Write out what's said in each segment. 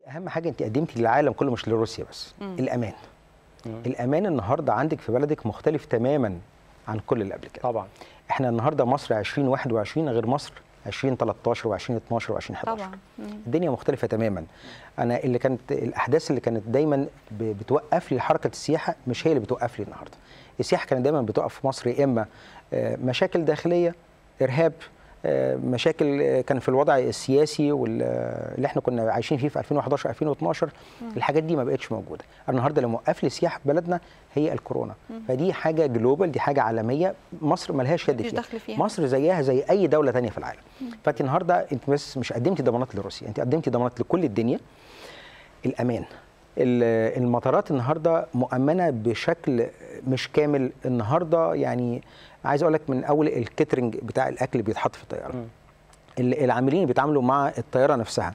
اهم حاجه انت قدمتي للعالم كله مش لروسيا بس مم. الامان مم. الامان النهارده عندك في بلدك مختلف تماما عن كل اللي قبل كده طبعا احنا النهارده مصر 2021 غير مصر 2013 و2012 و2011 طبعا مم. الدنيا مختلفة تماما أنا اللي كانت الأحداث اللي كانت دايما ب- بتوقف لي حركة السياحة مش هي اللي بتوقف لي النهاردة السياحة كانت دايما بتوقف في مصر يا إما آه، مشاكل داخلية إرهاب آه، مشاكل آه، كان في الوضع السياسي واللي احنا كنا عايشين فيه في 2011 2012 الحاجات دي ما بقتش موجوده النهارده اللي موقف لي السياحه في بلدنا هي الكورونا فدي حاجه جلوبال دي حاجه عالميه مصر ملهاش يد مفيش فيها دخل فيها. مصر زيها زي اي دوله تانية في العالم فانت النهارده انت بس مش قدمتي ضمانات لروسيا انت قدمتي ضمانات لكل الدنيا الامان ال- المطارات النهارده مؤمنه بشكل مش كامل النهارده يعني عايز اقول لك من اول الكاترنج بتاع الاكل اللي بيتحط في الطياره مم. ال- العاملين اللي بيتعاملوا مع الطياره نفسها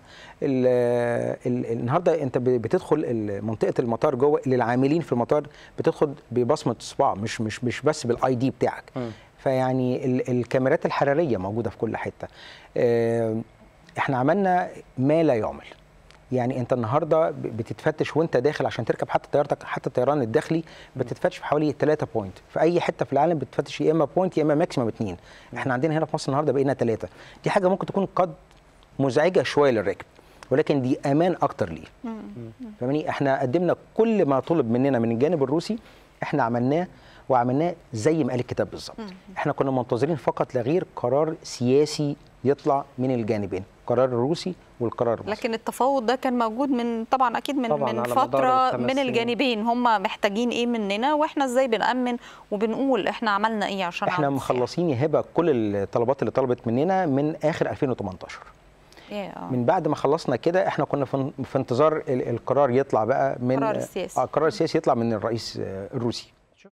ال- ال- النهارده انت ب- بتدخل ال- منطقه المطار جوه اللي العاملين في المطار بتدخل ببصمه صباع مش مش مش بس بالاي دي بتاعك مم. فيعني ال- الكاميرات الحراريه موجوده في كل حته آه، احنا عملنا ما لا يعمل يعني انت النهارده ب- بتتفتش وانت داخل عشان تركب حتى طيارتك حتى الطيران الداخلي بتتفتش في حوالي 3 بوينت في اي حته في العالم بتفتش يا اما بوينت يا اما ماكسيمم 2 احنا عندنا هنا في مصر النهارده بقينا 3 دي حاجه ممكن تكون قد مزعجه شويه للراكب ولكن دي امان اكتر ليه مم. فاهماني احنا قدمنا كل ما طلب مننا من الجانب الروسي احنا عملناه وعملناه زي ما قال الكتاب بالظبط احنا كنا منتظرين فقط لا غير قرار سياسي يطلع من الجانبين قرار الروسي والقرار المصري لكن التفاوض ده كان موجود من طبعا اكيد من طبعاً من على مدار فتره الخمس من سنين. الجانبين هم محتاجين ايه مننا واحنا ازاي بنامن وبنقول احنا عملنا ايه عشان احنا عرض السياحة. مخلصين يا هبه كل الطلبات اللي طلبت مننا من اخر 2018 إيه، آه. من بعد ما خلصنا كده احنا كنا في في انتظار ال- القرار يطلع بقى من القرار السياسي. اه القرار السياسي يطلع من الرئيس آه، الروسي